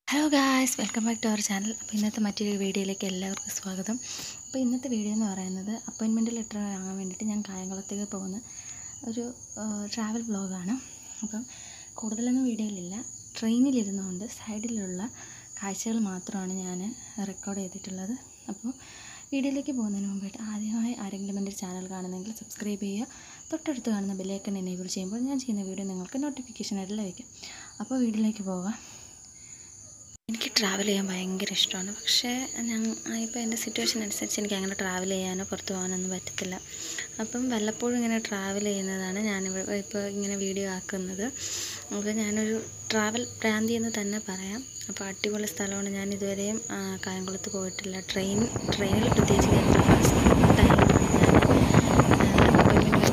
hello guys welcome back to our channel അപ്പോൾ ഇന്നത്തെ മറ്റൊരു വീഡിയോയിലേക്ക് എല്ലാവർക്കും സ്വാഗതം അപ്പോൾ ഇന്നത്തെ വീഡിയോ എന്ന് പറയുന്നത് അപ്പോയിൻമെൻറ്റ് ലെറ്റർ വാങ്ങാൻ വേണ്ടിയിട്ട് ഞാൻ കായംകുളത്തേക്ക് പോകുന്ന ഒരു ട്രാവൽ വ്ളോഗാണ് അപ്പം കൂടുതലൊന്നും വീഡിയോയിലില്ല ട്രെയിനിലിരുന്നുകൊണ്ട് സൈഡിലുള്ള കാഴ്ചകൾ മാത്രമാണ് ഞാൻ റെക്കോർഡ് ചെയ്തിട്ടുള്ളത് അപ്പോൾ വീഡിയോയിലേക്ക് പോകുന്നതിന് മുമ്പായിട്ട് ആദ്യമായി ആരെങ്കിലും എൻ്റെ ചാനൽ കാണുന്നെങ്കിൽ സബ്സ്ക്രൈബ് ചെയ്യുക തൊട്ടടുത്ത് കാണുന്ന ബെല്ലൈക്കൺ എനേബിൾ ചെയ്യുമ്പോൾ ഞാൻ ചെയ്യുന്ന വീഡിയോ നിങ്ങൾക്ക് നോട്ടിഫിക്കേഷനായിട്ട് ലഭിക്കും അപ്പോൾ വീഡിയോയിലേക്ക് പോകാം എനിക്ക് ട്രാവൽ ചെയ്യാൻ ഭയങ്കര ഇഷ്ടമാണ് പക്ഷേ ഞാൻ ഇപ്പോൾ എൻ്റെ സിറ്റുവേഷൻ അനുസരിച്ച് എനിക്ക് അങ്ങനെ ട്രാവൽ ചെയ്യാനോ പുറത്ത് പോകാനൊന്നും പറ്റത്തില്ല അപ്പം വല്ലപ്പോഴും ഇങ്ങനെ ട്രാവൽ ചെയ്യുന്നതാണ് ഞാനിവിടെ ഇപ്പോൾ ഇങ്ങനെ വീഡിയോ ആക്കുന്നത് അപ്പോൾ ഞാനൊരു ട്രാവൽ ഭ്രാന്തി എന്ന് തന്നെ പറയാം അപ്പോൾ അടിപൊളി സ്ഥലമാണ് ഞാൻ ഇതുവരെയും ആ, കായംകുളത്ത് പോയിട്ടില്ല ട്രെയിൻ ട്രെയിനിൽ പ്രത്യേകിച്ച് യാത്ര ഫസ്റ്റ് ടൈമാണ് ഞാൻ അപ്പോയിൻമെൻറ്റ്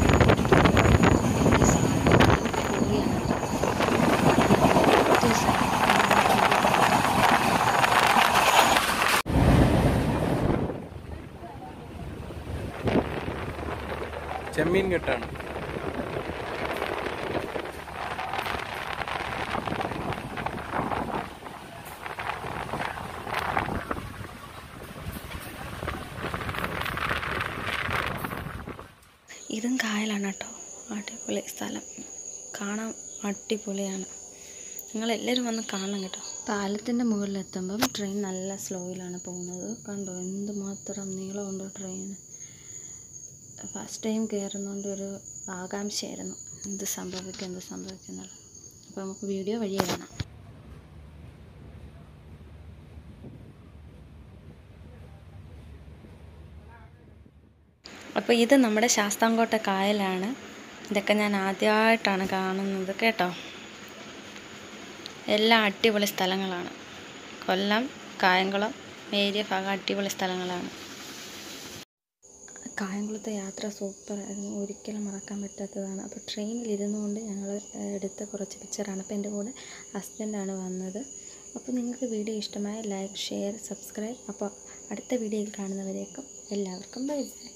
പോവുകയാണ് ഒത്തിരി സ്ഥലം ചെമ്മീൻ കെട്ടാണ് ഇതും കായലാണ് കേട്ടോ അടിപൊളി സ്ഥലം കാണാൻ അടിപൊളിയാണ് നിങ്ങളെല്ലാവരും വന്ന് കാണണം കേട്ടോ പാലത്തിൻ്റെ മുകളിലെത്തുമ്പം ട്രെയിൻ നല്ല സ്ലോയിലാണ് പോകുന്നത് കണ്ടോ എന്തുമാത്രം നീളമുണ്ട് ട്രെയിൻ ഫസ്റ്റ് ടൈം കയറുന്നതുകൊണ്ട് ഒരു ആകാംക്ഷയായിരുന്നു എന്ത് സംഭവിക്കും എന്ത് സംഭവിക്കും എന്നുള്ളത് അപ്പോൾ നമുക്ക് വീഡിയോ വഴിയേ കാണാം അപ്പോൾ ഇത് നമ്മുടെ ശാസ്താംകോട്ട കായലാണ് ഇതൊക്കെ ഞാൻ ആദ്യമായിട്ടാണ് കാണുന്നത് കേട്ടോ എല്ലാം അടിപൊളി സ്ഥലങ്ങളാണ് കൊല്ലം കായംകുളം ഏരിയ ഭാഗം അടിപൊളി സ്ഥലങ്ങളാണ് കായംകുളത്തെ യാത്ര സൂപ്പറായിരുന്നു ഒരിക്കലും മറക്കാൻ പറ്റാത്തതാണ് അപ്പോൾ ട്രെയിനിൽ ഇരുന്നുകൊണ്ട് ഞങ്ങൾ എടുത്ത കുറച്ച് പിക്ചറാണ് അപ്പോൾ എൻ്റെ കൂടെ ഹസ്ബൻഡാണ് വന്നത് അപ്പോൾ നിങ്ങൾക്ക് വീഡിയോ ഇഷ്ടമായ ലൈക്ക് ഷെയർ സബ്സ്ക്രൈബ് അപ്പോൾ അടുത്ത വീഡിയോയിൽ കാണുന്നവരേക്കും എല്ലാവർക്കും ബൈ ബൈ